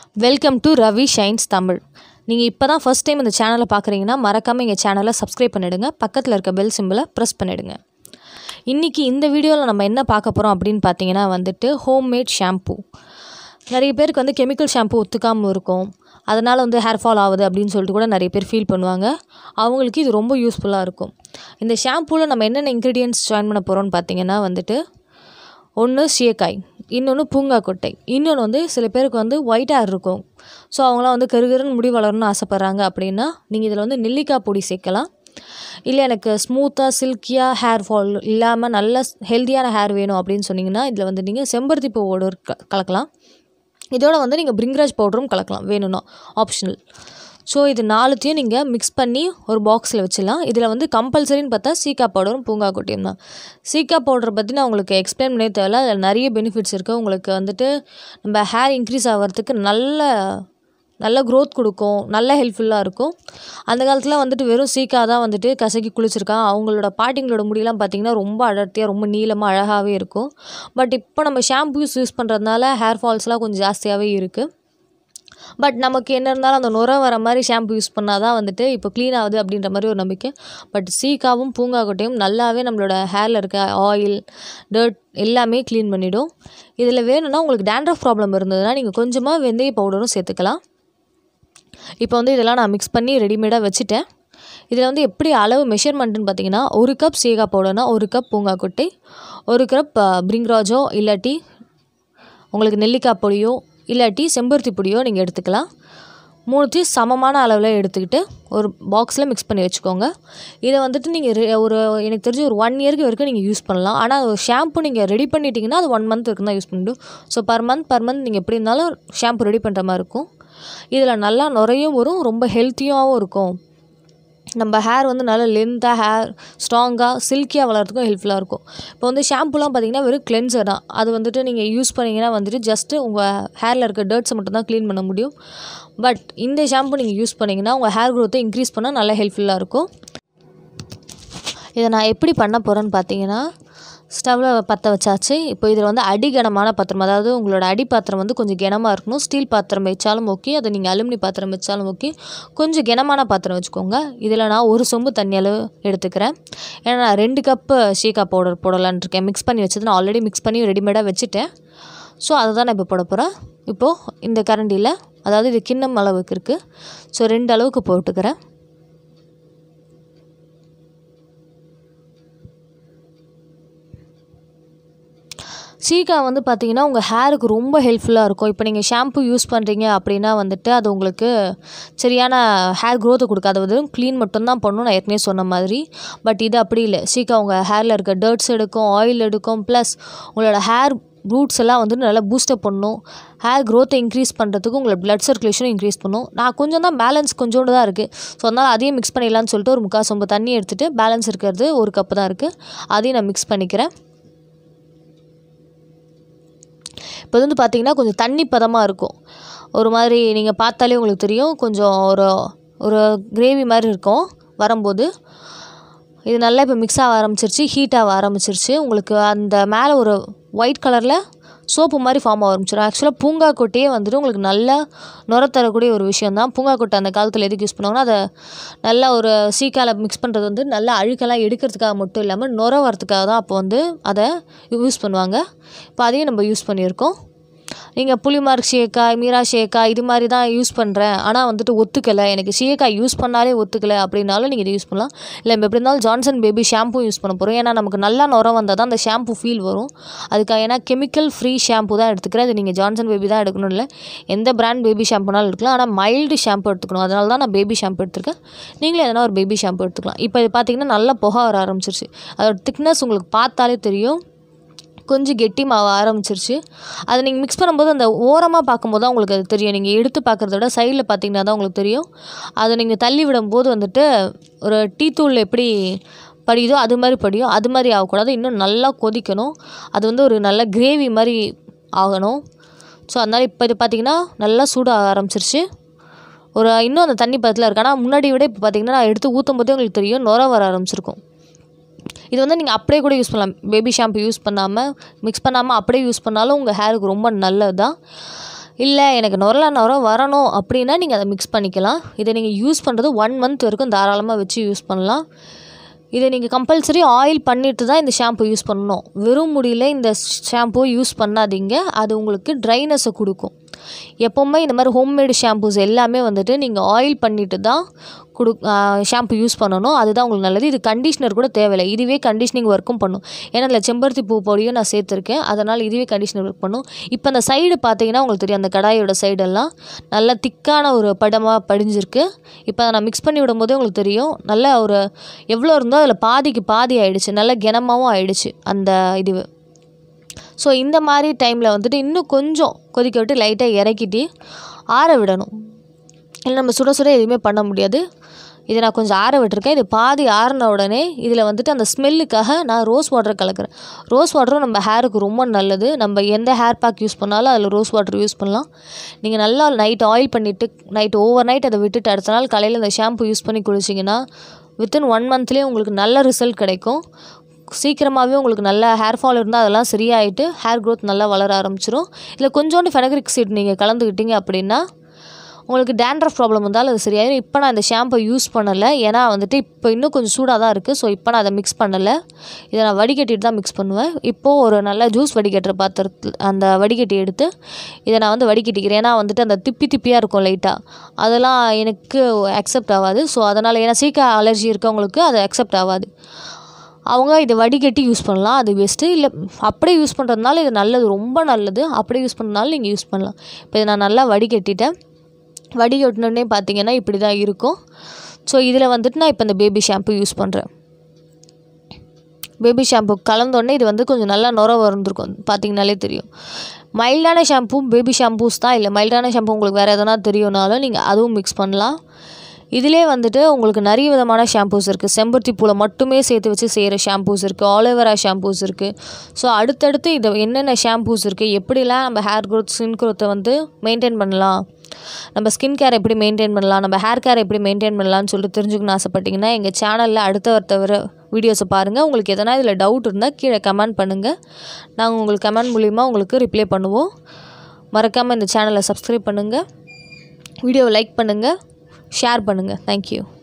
welcome to Ravi shines Tamil நீங்கள் இப்போ தான் ஃபஸ்ட் டைம் இந்த சேனலை பார்க்குறீங்கன்னா மறக்காமல் எங்கள் சேனலை சப்ஸ்கிரைப் பண்ணிவிடுங்க பக்கத்தில் இருக்க பெல் சிம்பிளை ப்ரெஸ் பண்ணிவிடுங்க இன்றைக்கி இந்த வீடியோவில் நம்ம என்ன பார்க்க போகிறோம் அப்படின்னு பார்த்தீங்கன்னா வந்துட்டு ஹோம்மேட் ஷாம்பூ நிறைய பேருக்கு வந்து கெமிக்கல் ஷாம்பு ஒத்துக்காமல் இருக்கும் அதனால் வந்து ஹேர் ஃபால் ஆகுது அப்படின்னு சொல்லிட்டு கூட நிறைய பேர் ஃபீல் பண்ணுவாங்க அவங்களுக்கு இது ரொம்ப யூஸ்ஃபுல்லாக இருக்கும் இந்த ஷாம்பூவில் நம்ம என்னென்ன இன்க்ரீடியன்ட்ஸ் ஜாயின் பண்ண போகிறோம்னு பார்த்தீங்கன்னா வந்துட்டு ஒன்று சீயக்காய் இன்னொன்று பூங்காக்கொட்டை இன்னொன்று வந்து சில பேருக்கு வந்து ஒயிட் ஹேர் இருக்கும் ஸோ அவங்களாம் வந்து கருகருன்னு முடி வளரணும்னு ஆசைப்பட்றாங்க அப்படின்னா நீங்கள் இதில் வந்து நெல்லிக்காய் பொடி சேர்க்கலாம் இல்லை எனக்கு ஸ்மூத்தாக சில்கியாக ஹேர் ஃபால் இல்லாமல் நல்ல ஹெல்த்தியான ஹேர் வேணும் அப்படின்னு சொன்னீங்கன்னா இதில் வந்து நீங்கள் செம்பருத்தி பூவோடு க கலக்கலாம் இதோட வந்து நீங்கள் பிரிங்ராஜ் பவுடரும் கலக்கலாம் வேணும்னா ஆப்ஷனல் ஸோ இது நாலுத்தையும் நீங்கள் மிக்ஸ் பண்ணி ஒரு பாக்ஸில் வச்சிடலாம் இதில் வந்து கம்பல்சரின்னு பார்த்தா சீக்கா பவுடரும் பூங்காக்கொட்டையும் தான் சீக்கா பவுடரை பற்றி நான் உங்களுக்கு எக்ஸ்பிளைன் பண்ணவே தேவையில்ல அதில் நிறைய பெனிஃபிட்ஸ் இருக்குது உங்களுக்கு வந்துட்டு நம்ம ஹேர் இன்க்ரீஸ் ஆகிறதுக்கு நல்ல நல்ல க்ரோத் கொடுக்கும் நல்ல ஹெல்ப்ஃபுல்லாக இருக்கும் அந்த காலத்தில் வந்துட்டு வெறும் சீக்கா தான் வந்துட்டு கசக்கி குளிச்சிருக்கான் அவங்களோட பாட்டிங்களோட முடியெல்லாம் பார்த்திங்கன்னா ரொம்ப அடர்த்தியாக ரொம்ப நீளமாக அழகாகவே இருக்கும் பட் இப்போ நம்ம ஷாம்பூஸ் யூஸ் பண்ணுறதுனால ஹேர் ஃபால்ஸ்லாம் கொஞ்சம் ஜாஸ்தியாகவே இருக்குது பட் நமக்கு என்ன இருந்தாலும் அந்த நுர வர மாதிரி ஷாம்பு யூஸ் பண்ணால் தான் வந்துட்டு இப்போ க்ளீன் ஆகுது அப்படின்ற மாதிரி ஒரு நம்பிக்கை பட் சீக்காவும் பூங்காக்கொட்டையும் நல்லாவே நம்மளோட ஹேரில் இருக்க ஆயில் டர்ட் எல்லாமே க்ளீன் பண்ணிவிடும் இதில் வேணும்னா உங்களுக்கு டேண்ட்ரஃப் ப்ராப்ளம் இருந்ததுன்னா நீங்கள் கொஞ்சமாக வெந்தய பவுடரும் சேர்த்துக்கலாம் இப்போ வந்து இதெல்லாம் நான் மிக்ஸ் பண்ணி ரெடிமேடாக வச்சுட்டேன் இதில் வந்து எப்படி அளவு மெஷர்மெண்ட்டுன்னு பார்த்தீங்கன்னா ஒரு கப் சீகா பவுடர்னா ஒரு கப் பூங்காக்கொட்டை ஒரு கப் பிரிங்ராஜோ இல்லாட்டி உங்களுக்கு நெல்லிக்காய் பொடியோ இல்லாட்டி செம்பருத்தி பொடியோ நீங்கள் எடுத்துக்கலாம் மூணுத்தையும் சமமான அளவில் எடுத்துக்கிட்டு ஒரு பாக்ஸில் மிக்ஸ் பண்ணி வச்சுக்கோங்க இதை வந்துட்டு நீங்கள் ஒரு எனக்கு தெரிஞ்சு ஒரு ஒன் இயருக்கு வரைக்கும் நீங்கள் யூஸ் பண்ணலாம் ஆனால் ஷாம்பு நீங்கள் ரெடி பண்ணிட்டீங்கன்னா அது ஒன் மந்த் வரைக்கும் தான் யூஸ் பண்ணிடும் so per month per month நீங்கள் எப்படி இருந்தாலும் ஷாம்பு ரெடி பண்ணுற மாதிரி இருக்கும் இதில் நல்லா நுரையும் வரும் ரொம்ப ஹெல்த்தியாகவும் இருக்கும் நம்ம ஹேர் வந்து நல்லா லென்த்தாக ஹேர் ஸ்ட்ராங்காக சில்கியாக வளர்கிறதுக்கும் ஹெல்ப்ஃபுல்லாக இருக்கும் இப்போ வந்து ஷாம்புலாம் பார்த்திங்கன்னா வெறும் கிளென்சர் தான் அது வந்துட்டு நீங்கள் யூஸ் பண்ணிங்கன்னா வந்துட்டு ஜஸ்ட்டு உங்கள் ஹேரில் இருக்க டர்ட்ஸை மட்டும் தான் க்ளீன் பண்ண முடியும் பட் இந்த ஷாம்பு நீங்கள் யூஸ் பண்ணிங்கன்னா உங்கள் ஹேர் க்ரோத்தை இன்க்ரீஸ் பண்ணால் நல்லா ஹெல்ப்ஃபுல்லாக இருக்கும் இதை நான் எப்படி பண்ண போகிறேன்னு பார்த்தீங்கன்னா ஸ்டவ்வில் பற்ற வச்சாச்சு இப்போ இதில் வந்து அடிகனமான பாத்திரம் அதாவது உங்களோட அடி பாத்திரம் வந்து கொஞ்சம் கனமாக இருக்கணும் ஸ்டீல் பாத்திரம் வச்சாலும் ஓகே அதை நீங்கள் அலுமினி பாத்திரம் வச்சாலும் ஓகே கொஞ்சம் கனமான பாத்திரம் வச்சுக்கோங்க இதில் நான் ஒரு சொம்பு தண்ணி அளவு எடுத்துக்கிறேன் ஏன்னா நான் ரெண்டு கப்பு ஷீகா பவுடர் போடலான்னு இருக்கேன் மிக்ஸ் பண்ணி வச்சது நான் ஆல்ரெடி மிக்ஸ் பண்ணி ரெடிமேடாக வச்சுட்டேன் ஸோ அதை தான் நான் இப்போ போட போகிறேன் இப்போது இந்த கரண்டியில் அதாவது இது கிண்ணம் அளவுக்கு இருக்குது ஸோ ரெண்டு அளவுக்கு போட்டுக்கிறேன் சீகா வந்து பார்த்தீங்கன்னா உங்கள் ஹேருக்கு ரொம்ப ஹெல்ப்ஃபுல்லாக இருக்கும் இப்போ நீங்கள் ஷாம்பு யூஸ் பண்ணுறீங்க அப்படின்னா வந்துட்டு அது உங்களுக்கு சரியான ஹேர் க்ரோத்தை கொடுக்காது வெறும் க்ளீன் மட்டும்தான் பண்ணும் நான் ஏற்கனவே சொன்ன மாதிரி பட் இது அப்படி இல்லை சீக்கா உங்கள் ஹேரில் இருக்க டர்ட்ஸ் எடுக்கும் ஆயில் எடுக்கும் ப்ளஸ் உங்களோட ஹேர் ரூட்ஸ் எல்லாம் வந்து நல்லா பூஸ்டப் பண்ணும் ஹேர் க்ரோத்தை இன்க்ரீஸ் பண்ணுறதுக்கு உங்களோட ப்ளட் சர்க்குலேஷனும் இன்க்ரீஸ் பண்ணும் நான் கொஞ்சம் தான் பேலன்ஸ் கொஞ்சோண்டு தான் இருக்குது ஸோ அதனால் அதையும் மிக்ஸ் பண்ணிடலான்னு சொல்லிட்டு ஒரு முக்கால் சொம்பு தண்ணி எடுத்துகிட்டு பேலன்ஸ் இருக்கிறது ஒரு கப்பு தான் இருக்குது அதையும் நான் மிக்ஸ் பண்ணிக்கிறேன் இப்போ வந்து பார்த்திங்கன்னா கொஞ்சம் தண்ணி பதமாக இருக்கும் ஒரு மாதிரி நீங்கள் பார்த்தாலே உங்களுக்கு தெரியும் கொஞ்சம் ஒரு ஒரு கிரேவி மாதிரி இருக்கும் வரும்போது இது நல்லா இப்போ மிக்ஸ் ஆக ஆரம்பிச்சிருச்சு ஹீட் ஆக ஆரம்பிச்சிருச்சு உங்களுக்கு அந்த மேலே ஒரு ஒயிட் கலரில் சோப்பு மாதிரி ஃபார்ம் ஆக ஆரம்பிச்சிடும் ஆக்சுவலாக பூங்காக்கொட்டையே வந்துட்டு உங்களுக்கு நல்லா நுர தரக்கூடிய ஒரு விஷயம் தான் பூங்காக்கொட்டை அந்த காலத்தில் எதுக்கு யூஸ் பண்ணுவாங்கன்னா அதை நல்லா ஒரு சீக்கால மிக்ஸ் பண்ணுறது வந்து நல்லா அழுக்கெல்லாம் எடுக்கிறதுக்காக மட்டும் இல்லாமல் நுர வரத்துக்காக தான் அப்போ வந்து அதை யூஸ் பண்ணுவாங்க இப்போ அதையும் நம்ம யூஸ் பண்ணியிருக்கோம் நீங்கள் புளிமார்க் ஷேக்காய் மீரா ஷேக்காய் இது மாதிரி தான் யூஸ் பண்ணுறேன் ஆனால் வந்துட்டு ஒத்துக்கலை எனக்கு ஷேக்காய் யூஸ் பண்ணாலே ஒத்துக்கலை அப்படின்னாலும் நீங்கள் இதை யூஸ் பண்ணலாம் இல்லை நம்ம எப்படி இருந்தாலும் ஜான்சன் பேபி ஷாம்பு யூஸ் பண்ண போகிறோம் ஏன்னா நமக்கு நல்லா நுரம் வந்தால் தான் அந்த ஷாம்பு ஃபீல் வரும் அதுக்காக ஏன்னா கெமிக்கல் ஃப்ரீ ஷாம்பு தான் எடுத்துக்கிறேன் அது நீங்கள் ஜான்சன் பேபி தான் எடுக்கணும் இல்லை எந்த பிராண்ட் பேபி ஷாம்புனாலும் எடுக்கலாம் ஆனால் மைல்டு ஷாம்பு எடுத்துக்கணும் அதனால தான் நான் பேபி ஷாம்பு எடுத்துருக்கேன் நீங்களே எதனா ஒரு பேபி ஷாம்பு எடுத்துக்கலாம் இப்போ இது பார்த்தீங்கன்னா நல்லா புகை வர ஆரம்பிச்சிருச்சு அதோட திக்னஸ் உங்களுக்கு பார்த்தாலே தெரியும் கொஞ்சம் கெட்டி மாவ ஆரம்பிச்சிருச்சு அதை நீங்கள் மிக்ஸ் பண்ணும்போது அந்த ஓரமாக பார்க்கும்போது தான் உங்களுக்கு அது தெரியும் நீங்கள் எடுத்து பார்க்குறத விட சைடில் பார்த்தீங்கன்னா தான் உங்களுக்கு தெரியும் அதை நீங்கள் தள்ளி விடும்போது வந்துட்டு ஒரு டீ தூள் எப்படி படியுதோ அது மாதிரி படியும் அது மாதிரி ஆகக்கூடாது இன்னும் நல்லா கொதிக்கணும் அது வந்து ஒரு நல்ல கிரேவி மாதிரி ஆகணும் ஸோ அதனால் இப்போ இது பார்த்திங்கன்னா நல்லா சூடாக ஆரம்பிச்சிருச்சு ஒரு இன்னும் அந்த தண்ணி பதத்தில் இருக்கு ஆனால் முன்னாடி விட இப்போ பார்த்திங்கன்னா நான் எடுத்து ஊற்றும் போதே உங்களுக்கு தெரியும் நுர வர ஆரம்பிச்சிருக்கும் இது வந்து நீங்கள் அப்படியே கூட யூஸ் பண்ணலாம் பேபி ஷாம்பு யூஸ் பண்ணாமல் மிக்ஸ் பண்ணாமல் அப்படியே யூஸ் பண்ணாலும் உங்கள் ஹேருக்கு ரொம்ப நல்லது தான் இல்லை எனக்கு நுரல நுரம் வரணும் அப்படின்னா நீங்கள் அதை மிக்ஸ் பண்ணிக்கலாம் இதை நீங்கள் யூஸ் பண்ணுறது ஒன் மந்த் வரைக்கும் தாராளமாக வச்சு யூஸ் பண்ணலாம் இதை நீங்கள் கம்பல்சரி ஆயில் பண்ணிட்டு தான் இந்த ஷாம்பு யூஸ் பண்ணணும் வெறும் முடியல இந்த ஷாம்பு யூஸ் பண்ணாதீங்க அது உங்களுக்கு ட்ரைனஸை கொடுக்கும் எப்போவுமே இந்த மாதிரி ஹோம்மேடு ஷாம்பூஸ் எல்லாமே வந்துட்டு நீங்கள் ஆயில் பண்ணிட்டு தான் கொடு ஷாம்பு யூஸ் பண்ணணும் அதுதான் உங்களுக்கு நல்லது இது கண்டிஷ்னர் கூட தேவையில்லை இதுவே கண்டிஷனிங் ஒர்க்கும் பண்ணும் ஏன்னா அதில் செம்பருத்தி பூ பொடியும் நான் சேர்த்துருக்கேன் அதனால் இதுவே கண்டிஷனர் ஒர்க் பண்ணும் இப்போ அந்த சைடு பார்த்தீங்கன்னா உங்களுக்கு தெரியும் அந்த கடாயோட சைடெல்லாம் நல்லா திக்கான ஒரு படமாக படிஞ்சிருக்கு இப்போ அதை நான் மிக்ஸ் பண்ணி விடும்போதே உங்களுக்கு தெரியும் நல்ல ஒரு எவ்வளோ இருந்தோ அதில் பாதிக்கு பாதி ஆயிடுச்சு நல்ல கனமாகவும் ஆயிடுச்சு அந்த இது ஸோ இந்த மாதிரி டைமில் வந்துட்டு இன்னும் கொஞ்சம் கொதிக்க விட்டு லைட்டாக இறக்கிட்டு ஆற விடணும் இல்லை நம்ம சுட சுட எதுவுமே பண்ண முடியாது இதை நான் கொஞ்சம் ஆற விட்டுருக்கேன் இது பாதி ஆறின உடனே இதில் வந்துட்டு அந்த ஸ்மெல்லுக்காக நான் ரோஸ் வாட்டர் கலக்கிறேன் ரோஸ் வாட்டரும் நம்ம ஹேருக்கு ரொம்ப நல்லது நம்ம எந்த ஹேர் பேக் யூஸ் பண்ணாலும் அதில் ரோஸ் வாட்டர் யூஸ் பண்ணலாம் நீங்கள் நல்லா நைட் ஆயில் பண்ணிவிட்டு நைட் ஓவர் நைட் அதை விட்டுட்டு அடுத்த நாள் காலையில் இந்த ஷாம்பு யூஸ் பண்ணி குளிச்சிங்கன்னா வித்தின் ஒன் மந்த்லேயே உங்களுக்கு நல்ல ரிசல்ட் கிடைக்கும் சீக்கிரமாகவே உங்களுக்கு நல்ல ஹேர் ஃபால் இருந்தால் அதெல்லாம் சரியாயிட்டு ஹேர் க்ரோத் நல்லா வளர ஆரம்பிச்சிரும் இல்லை கொஞ்சோண்டு ஃபெனக்ரிக் சீட் நீங்கள் கலந்துக்கிட்டீங்க அப்படின்னா உங்களுக்கு டேண்ட்ரஃப் ப்ராப்ளம் இருந்தாலும் அது சரியாயிடும் இப்போ நான் இந்த ஷாம்பை யூஸ் பண்ணலை ஏன்னா வந்துட்டு இப்போ இன்னும் கொஞ்சம் சூடாக தான் இருக்குது ஸோ இப்போ நான் அதை மிக்ஸ் பண்ணலை இதை நான் வடிகட்டிட்டு தான் மிக்ஸ் பண்ணுவேன் இப்போது ஒரு நல்ல ஜூஸ் வடிகட்டுற பாத்திரத்தில் அந்த வடிகட்டி எடுத்து இதை நான் வந்து வடிகட்டிக்கிறேன் ஏன்னா வந்துட்டு அந்த திப்பி திப்பியாக இருக்கும் லைட்டாக அதெல்லாம் எனக்கு அக்செப்ட் ஆகாது ஸோ அதனால் ஏன்னா சீக்கிர அலர்ஜி இருக்கவங்களுக்கு அது அக்செப்ட் ஆகாது அவங்க இதை வடிகட்டி யூஸ் பண்ணலாம் அது பெஸ்ட்டு இல்லை அப்படியே யூஸ் பண்ணுறதுனால இது நல்லது ரொம்ப நல்லது அப்படியே யூஸ் பண்ணுறதுனால நீங்கள் யூஸ் பண்ணலாம் இப்போ இதை நான் நல்லா வடிகட்டிட்டேன் வடிகட்டினோடனே பார்த்தீங்கன்னா இப்படி தான் இருக்கும் ஸோ இதில் வந்துட்டு நான் இப்போ இந்த பேபி ஷாம்பு யூஸ் பண்ணுறேன் பேபி ஷாம்பு கலந்தோடனே இது வந்து கொஞ்சம் நல்லா நுர வந்துருக்கும் பார்த்தீங்கனாலே தெரியும் மைல்டான ஷாம்பு பேபி ஷாம்பூஸ் தான் இல்லை மைல்டான ஷாம்பு உங்களுக்கு வேறு எதனா தெரியும்னாலும் நீங்கள் அதுவும் மிக்ஸ் பண்ணலாம் இதிலே வந்துட்டு உங்களுக்கு நிறைய விதமான ஷாம்பூஸ் இருக்குது செம்பருத்தி பூவில் மட்டுமே சேர்த்து வச்சு செய்கிற ஷாம்பூஸ் இருக்குது ஆலோவேரா ஷாம்பூஸ் இருக்குது ஸோ அடுத்தடுத்து இது என்னென்ன ஷாம்பூஸ் இருக்குது எப்படிலாம் நம்ம ஹேர் க்ரோத் ஸ்கின் க்ரோத்தை வந்து மெயின்டைன் பண்ணலாம் நம்ம ஸ்கின் கேர் எப்படி மெயின்டைன் பண்ணலாம் நம்ம ஹேர் கேர் எப்படி மெயின்டைன் பண்ணலாம்னு சொல்லிட்டு தெரிஞ்சுக்கணும்னு ஆசைப்பட்டீங்கன்னா எங்கள் சேனலில் அடுத்த தவிர வீடியோஸை பாருங்கள் உங்களுக்கு எதனா இதில் டவுட் இருந்தால் கீழே கமெண்ட் பண்ணுங்கள் நாங்கள் உங்களுக்கு கமெண்ட் மூலிமா உங்களுக்கு ரிப்ளை பண்ணுவோம் மறக்காமல் இந்த சேனலை சப்ஸ்கிரைப் பண்ணுங்கள் வீடியோவை லைக் பண்ணுங்கள் ஷேர் பண்ணுங்கள் தேங்க்யூ